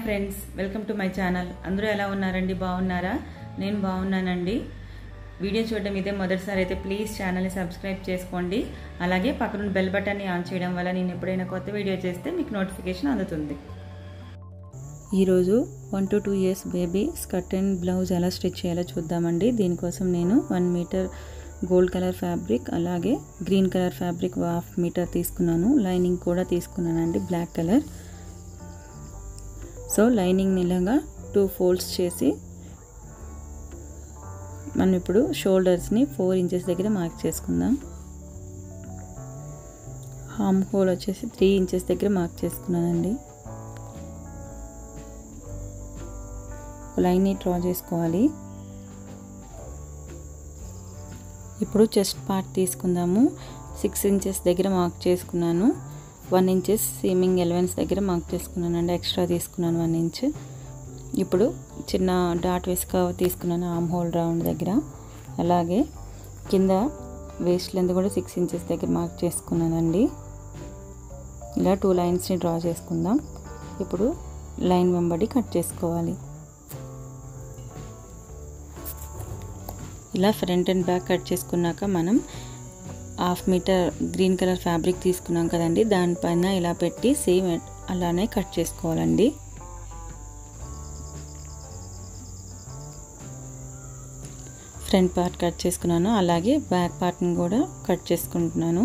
friends welcome to my channel అందరూ ఎలా ఉన్నారండి బాగున్నారా నేను బాగున్నానండి వీడియో చూడడం ఇదే మొదటిసారి అయితే ప్లీజ్ ఛానల్ని సబ్స్క్రైబ్ చేసుకోండి అలాగే పక్కన బెల్ బటన్ని ఆన్ చేయడం వల్ల నేను ఎప్పుడైనా కొత్త వీడియో చేస్తే మీకు నోటిఫికేషన్ అందుతుంది ఈరోజు one to two years baby skirt and blouse ఎలా స్టిచ్ చేయాలో చూద్దామండి దీనికోసం నేను one meter gold colour fabric అలాగే green colour fabric half meter తీసుకున్నాను లైనింగ్ కూడా తీసుకున్నానండి బ్లాక్ కలర్ సో లైనింగ్ ఇలాగా టూ ఫోల్డ్స్ చేసి మనం ఇప్పుడు షోల్డర్స్ని ఫోర్ ఇంచెస్ దగ్గర మార్క్ చేసుకుందాం హామ్ హోల్ వచ్చేసి త్రీ ఇంచెస్ దగ్గర మార్క్ చేసుకున్నానండి లైన్ని డ్రా చేసుకోవాలి ఇప్పుడు చెస్ట్ పార్ట్ తీసుకుందాము సిక్స్ ఇంచెస్ దగ్గర మార్క్ చేసుకున్నాను వన్ ఇంచెస్ సీమింగ్ ఎలవెన్స్ దగ్గర మార్క్ చేసుకున్నాను అండి ఎక్స్ట్రా తీసుకున్నాను వన్ ఇంచ్ ఇప్పుడు చిన్న డాట్ వేసుక తీసుకున్నాను ఆమ్ హోల్ రౌండ్ దగ్గర అలాగే కింద వేస్ట్ లెంత్ కూడా సిక్స్ ఇంచెస్ దగ్గర మార్క్ చేసుకున్నానండి ఇలా టూ లైన్స్ని డ్రా చేసుకుందాం ఇప్పుడు లైన్ వెంబడి కట్ చేసుకోవాలి ఇలా ఫ్రంట్ అండ్ బ్యాక్ కట్ చేసుకున్నాక మనం half meter green colour fabric తీసుకున్నాం కదండి దానిపైన ఇలా పెట్టి సేమ్ అలానే కట్ చేసుకోవాలండి ఫ్రంట్ పార్ట్ కట్ చేసుకున్నాను అలాగే బ్యాక్ పార్ట్ని కూడా కట్ చేసుకుంటున్నాను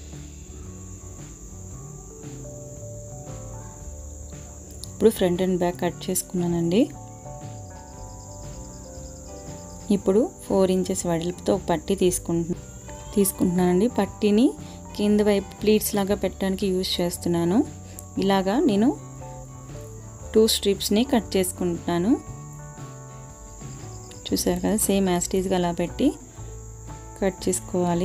ఇప్పుడు ఫ్రంట్ అండ్ బ్యాక్ కట్ చేసుకున్నానండి ఇప్పుడు ఫోర్ ఇంచెస్ వెడల్పుతో ఒక పట్టి తీసుకుంటు తీసుకుంటున్నానండి పట్టీని కింద వైపు ప్లీట్స్ లాగా పెట్టడానికి యూజ్ చేస్తున్నాను ఇలాగా నేను టూ స్ట్రిప్స్ని కట్ చేసుకుంటున్నాను చూసారు కదా సేమ్ యాస్టీజ్గా అలా పెట్టి కట్ చేసుకోవాలి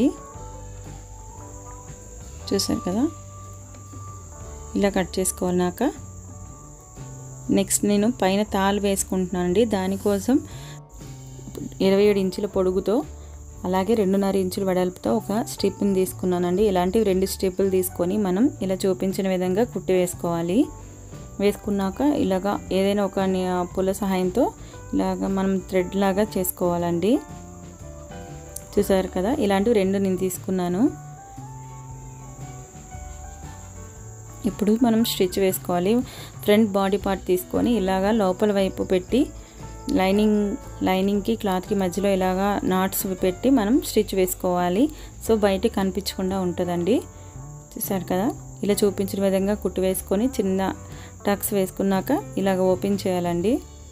చూసారు కదా ఇలా కట్ చేసుకోవాలన్నాక నెక్స్ట్ నేను పైన తాళ్ళు వేసుకుంటున్నానండి దానికోసం ఇరవై ఏడు ఇంచుల పొడుగుతో అలాగే రెండున్నర ఇంచుల వెడల్పుతో ఒక స్ట్రిప్ని తీసుకున్నానండి ఇలాంటివి రెండు స్ట్రిప్పులు తీసుకొని మనం ఇలా చూపించిన విధంగా కుట్టి వేసుకోవాలి వేసుకున్నాక ఇలాగా ఏదైనా ఒక పుల్ల సహాయంతో ఇలాగ మనం థ్రెడ్ లాగా చేసుకోవాలండి చూసారు కదా ఇలాంటివి రెండు నేను తీసుకున్నాను ఇప్పుడు మనం స్టిచ్ వేసుకోవాలి ఫ్రంట్ బాడీ పార్ట్ తీసుకొని ఇలాగా లోపల వైపు పెట్టి లైనింగ్ లైనింగ్కి క్లాత్కి మధ్యలో ఇలాగా నాట్స్ పెట్టి మనం స్టిచ్ వేసుకోవాలి సో బయట కనిపించకుండా ఉంటుందండి చూసారు కదా ఇలా చూపించిన విధంగా కుట్టు వేసుకొని చిన్న టక్స్ వేసుకున్నాక ఇలాగ ఓపెన్ చేయాలండి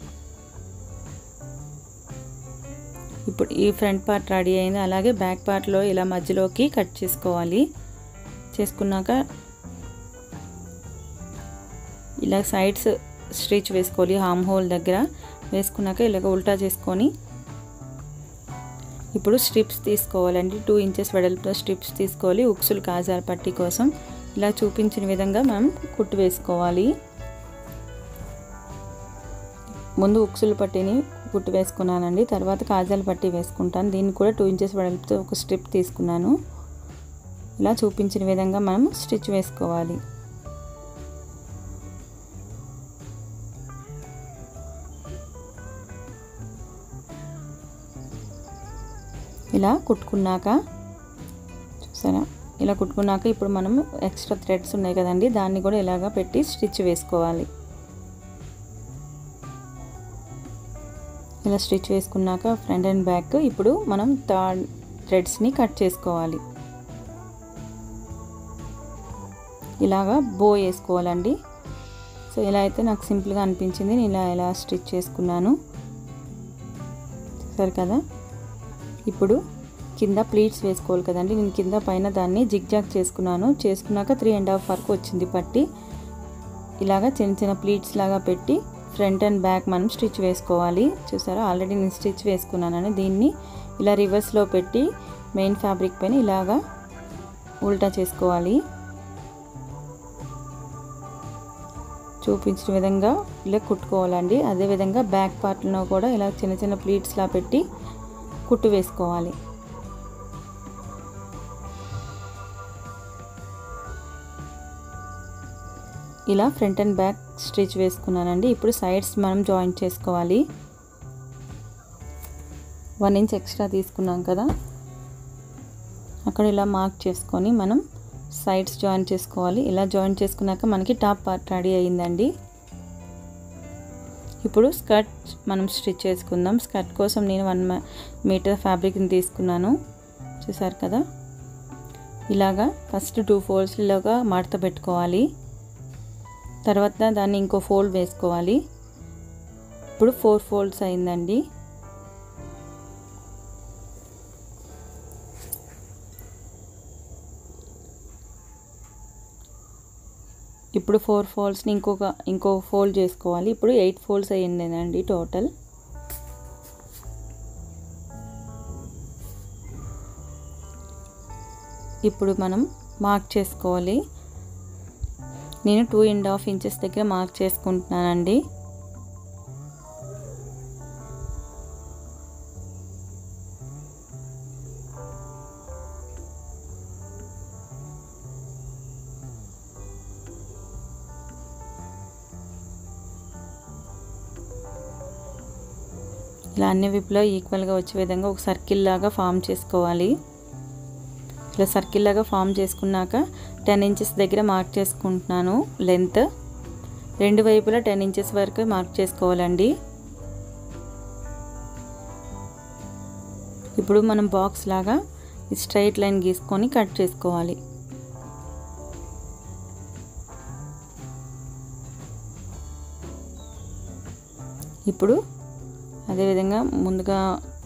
ఇప్పుడు ఈ ఫ్రంట్ పార్ట్ రెడీ అయింది అలాగే బ్యాక్ పార్ట్లో ఇలా మధ్యలోకి కట్ చేసుకోవాలి చేసుకున్నాక ఇలా సైడ్స్ స్టిచ్ వేసుకోవాలి హామ్ హోల్ దగ్గర వేసుకున్నాక ఇలాగ ఉల్టా చేసుకొని ఇప్పుడు స్ట్రిప్స్ తీసుకోవాలండి టూ ఇంచెస్ వెడల్పుతో స్ట్రిప్స్ తీసుకోవాలి ఉక్సులు కాజాల పట్టి కోసం ఇలా చూపించిన విధంగా మనం కుట్టు వేసుకోవాలి ముందు ఉక్సులు పట్టిని కుట్టు వేసుకున్నానండి తర్వాత కాజాల పట్టి వేసుకుంటాను దీన్ని కూడా టూ ఇంచెస్ వెడల్పుతో ఒక స్ట్రిప్ తీసుకున్నాను ఇలా చూపించిన విధంగా మనం స్టిచ్ వేసుకోవాలి ఇలా కుట్టుకున్నాక చూసారా ఇలా కుట్టుకున్నాక ఇప్పుడు మనము ఎక్స్ట్రా థ్రెడ్స్ ఉన్నాయి కదండి దాన్ని కూడా ఇలాగా పెట్టి స్టిచ్ వేసుకోవాలి ఇలా స్టిచ్ వేసుకున్నాక ఫ్రంట్ అండ్ బ్యాక్ ఇప్పుడు మనం థర్డ్ థ్రెడ్స్ని కట్ చేసుకోవాలి ఇలాగా బో వేసుకోవాలండి సో ఇలా అయితే నాకు సింపుల్గా అనిపించింది నేను ఇలా ఇలా స్టిచ్ చేసుకున్నాను సరే కదా ఇప్పుడు కింద ప్లీట్స్ వేసుకోవాలి కదండి నేను కింద పైన దాన్ని జిగ్జాగ్ చేసుకున్నాను చేసుకున్నాక త్రీ అండ్ హాఫ్ వరకు వచ్చింది పట్టి ఇలాగా చిన్న చిన్న ప్లీట్స్ లాగా పెట్టి ఫ్రంట్ అండ్ బ్యాక్ మనం స్టిచ్ వేసుకోవాలి చూసారా ఆల్రెడీ నేను స్టిచ్ వేసుకున్నానని దీన్ని ఇలా రివర్స్లో పెట్టి మెయిన్ ఫ్యాబ్రిక్ పైన ఇలాగా ఉల్టా చేసుకోవాలి చూపించిన విధంగా ఇలా కుట్టుకోవాలండి అదేవిధంగా బ్యాక్ పార్ట్లో కూడా ఇలా చిన్న చిన్న ప్లీట్స్లా పెట్టి కుట్టు వేసుకోవాలి ఇలా ఫ్రంట్ అండ్ బ్యాక్ స్టిచ్ వేసుకున్నానండి ఇప్పుడు సైడ్స్ మనం జాయింట్ చేసుకోవాలి వన్ ఇంచ్ ఎక్స్ట్రా తీసుకున్నాం కదా అక్కడ ఇలా మార్క్ చేసుకొని మనం సైడ్స్ జాయిన్ చేసుకోవాలి ఇలా జాయిన్ చేసుకున్నాక మనకి టాప్ పార్ట్ రెడీ అయ్యిందండి ఇప్పుడు స్కర్ట్ మనం స్టిచ్ చేసుకుందాం స్కర్ట్ కోసం నేను వన్ మీటర్ ఫ్యాబ్రిక్ని తీసుకున్నాను చూసారు కదా ఇలాగా ఫస్ట్ టూ ఫోల్డ్స్లోగా మడత పెట్టుకోవాలి తర్వాత దాన్ని ఇంకో ఫోల్డ్ వేసుకోవాలి ఇప్పుడు ఫోర్ ఫోల్డ్స్ అయిందండి ఇప్పుడు ఫోర్ ఫోల్డ్స్ని ఇంకొక ఇంకో ఫోల్డ్ చేసుకోవాలి ఇప్పుడు ఎయిట్ ఫోల్డ్స్ అయ్యిందేనండి టోటల్ ఇప్పుడు మనం మార్క్ చేసుకోవాలి నేను టూ అండ్ హాఫ్ ఇంచెస్ దగ్గర మార్క్ చేసుకుంటున్నానండి ఇలా అన్ని విప్పులో ఈక్వల్గా వచ్చే విధంగా ఒక సర్కిల్ లాగా ఫామ్ చేసుకోవాలి ఇలా సర్కిల్ లాగా ఫామ్ చేసుకున్నాక టెన్ ఇంచెస్ దగ్గర మార్క్ చేసుకుంటున్నాను లెంత్ రెండు వైపులా టెన్ ఇంచెస్ వరకు మార్క్ చేసుకోవాలండి ఇప్పుడు మనం బాక్స్ లాగా స్ట్రైట్ లైన్ గీసుకొని కట్ చేసుకోవాలి ఇప్పుడు అదేవిధంగా ముందుగా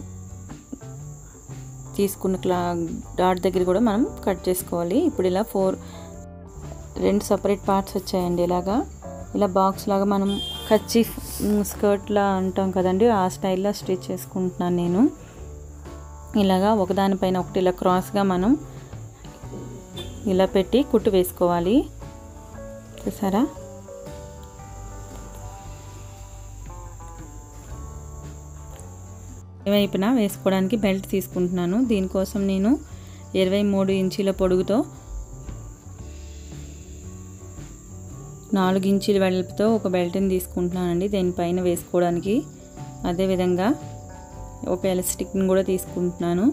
తీసుకున్న క్లా డాట్ దగ్గర కూడా మనం కట్ చేసుకోవాలి ఇప్పుడు ఇలా ఫోర్ రెండు సపరేట్ పార్ట్స్ వచ్చాయండి ఇలాగా ఇలా బాక్స్ లాగా మనం కచ్చి స్కర్ట్లా అంటాం కదండి ఆ స్టైల్లో స్టిచ్ చేసుకుంటున్నాను నేను ఇలాగా ఒకదానిపైన ఒకటి ఇలా క్రాస్గా మనం ఇలా పెట్టి కుట్టు వేసుకోవాలి చూసారా వైపున వేసుకోవడానికి బెల్ట్ తీసుకుంటున్నాను దీనికోసం నేను ఇరవై మూడు ఇంచీల పొడుగుతో నాలుగు ఇంచీల వెడల్పుతో ఒక బెల్ట్ని తీసుకుంటున్నానండి దీనిపైన వేసుకోవడానికి అదేవిధంగా ఒక ఎలాస్టిక్ని కూడా తీసుకుంటున్నాను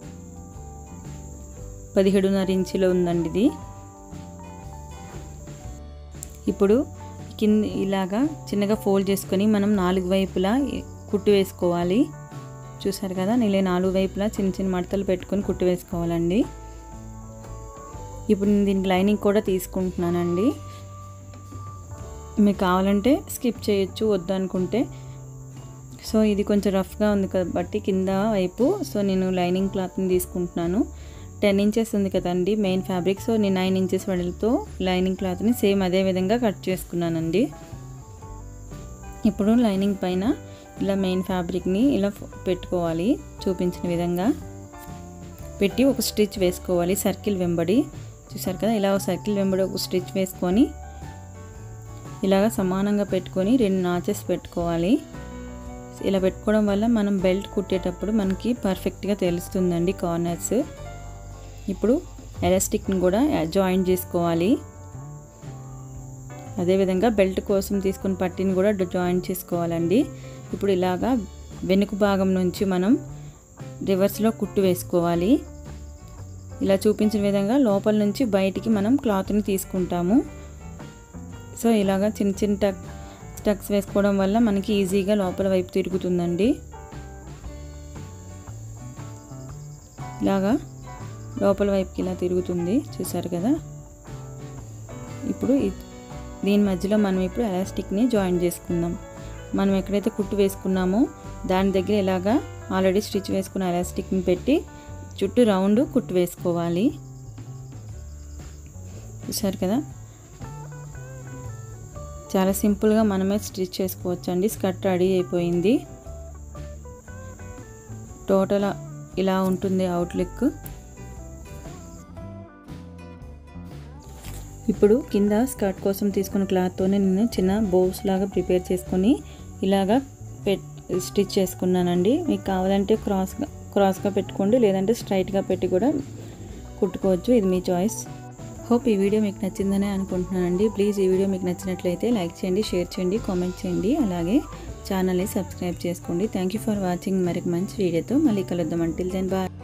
పదిహేడున్నర ఇంచులో ఉందండి ఇది ఇప్పుడు కింద ఇలాగా చిన్నగా ఫోల్డ్ చేసుకొని మనం నాలుగు వైపులా కుట్టు వేసుకోవాలి చూసారు కదా నేను నాలుగు వైపులా చిన్న చిన్న మడతలు పెట్టుకొని కుట్టు వేసుకోవాలండి ఇప్పుడు నేను దీనికి లైనింగ్ కూడా తీసుకుంటున్నానండి మీకు కావాలంటే స్కిప్ చేయొచ్చు వద్దు అనుకుంటే సో ఇది కొంచెం రఫ్గా ఉంది కాబట్టి కింద వైపు సో నేను లైనింగ్ క్లాత్ని తీసుకుంటున్నాను టెన్ ఇంచెస్ ఉంది కదండి మెయిన్ ఫ్యాబ్రిక్ సో నేను నైన్ ఇంచెస్ వెడల్తో లైనింగ్ క్లాత్ని సేమ్ అదే విధంగా కట్ చేసుకున్నానండి ఇప్పుడు లైనింగ్ పైన ఇలా మెయిన్ ఫ్యాబ్రిక్ని ఇలా పెట్టుకోవాలి చూపించిన విధంగా పెట్టి ఒక స్టిచ్ వేసుకోవాలి సర్కిల్ వెంబడి చూసారు కదా ఇలా ఒక సర్కిల్ వెంబడి ఒక స్టిచ్ వేసుకొని ఇలాగ సమానంగా పెట్టుకొని రెండు నాచెస్ పెట్టుకోవాలి ఇలా పెట్టుకోవడం వల్ల మనం బెల్ట్ కుట్టేటప్పుడు మనకి పర్ఫెక్ట్గా తెలుస్తుందండి కార్నర్స్ ఇప్పుడు ఎలాస్టిక్ని కూడా జాయింట్ చేసుకోవాలి అదేవిధంగా బెల్ట్ కోసం తీసుకున్న పట్టిని కూడా జాయింట్ చేసుకోవాలండి ఇప్పుడు ఇలాగా వెనుక భాగం నుంచి మనం రివర్స్లో కుట్టు వేసుకోవాలి ఇలా చూపించిన విధంగా లోపల నుంచి బయటికి మనం క్లాత్ని తీసుకుంటాము సో ఇలాగా చిన్న చిన్న టక్ టక్స్ వేసుకోవడం వల్ల మనకి ఈజీగా లోపల వైపు తిరుగుతుందండి ఇలాగా లోపల వైపుకి ఇలా తిరుగుతుంది చూసారు కదా ఇప్పుడు దీని మధ్యలో మనం ఇప్పుడు ఎలాస్టిక్ని జాయిన్ చేసుకుందాం మనం ఎక్కడైతే కుట్టు వేసుకున్నామో దాని దగ్గర ఇలాగా ఆల్రెడీ స్టిచ్ వేసుకున్న ఎలాస్టిక్ని పెట్టి చుట్టూ రౌండ్ కుట్టు వేసుకోవాలి చూసారు కదా చాలా సింపుల్గా మనమే స్టిచ్ చేసుకోవచ్చు అండి స్కర్ట్ రెడీ అయిపోయింది టోటల్ ఇలా ఉంటుంది అవుట్లుక్ ఇప్పుడు కింద స్కర్ట్ కోసం తీసుకున్న క్లాత్తోనే నేను చిన్న బోవ్స్ లాగా ప్రిపేర్ చేసుకొని ఇలాగా పెట్ స్టిచ్ చేసుకున్నానండి మీకు కావాలంటే క్రాస్గా క్రాస్గా పెట్టుకోండి లేదంటే స్ట్రైట్గా పెట్టి కూడా కుట్టుకోవచ్చు ఇది మీ చాయిస్ హోప్ ఈ వీడియో మీకు నచ్చిందనే అనుకుంటున్నానండి ప్లీజ్ ఈ వీడియో మీకు నచ్చినట్లయితే లైక్ చేయండి షేర్ చేయండి కామెంట్ చేయండి అలాగే ఛానల్ని సబ్స్క్రైబ్ చేసుకోండి థ్యాంక్ యూ ఫర్ వాచింగ్ మరొక మంచి వీడియోతో మళ్ళీ కలుద్దాం అంటిల్ దెన్ బాయ్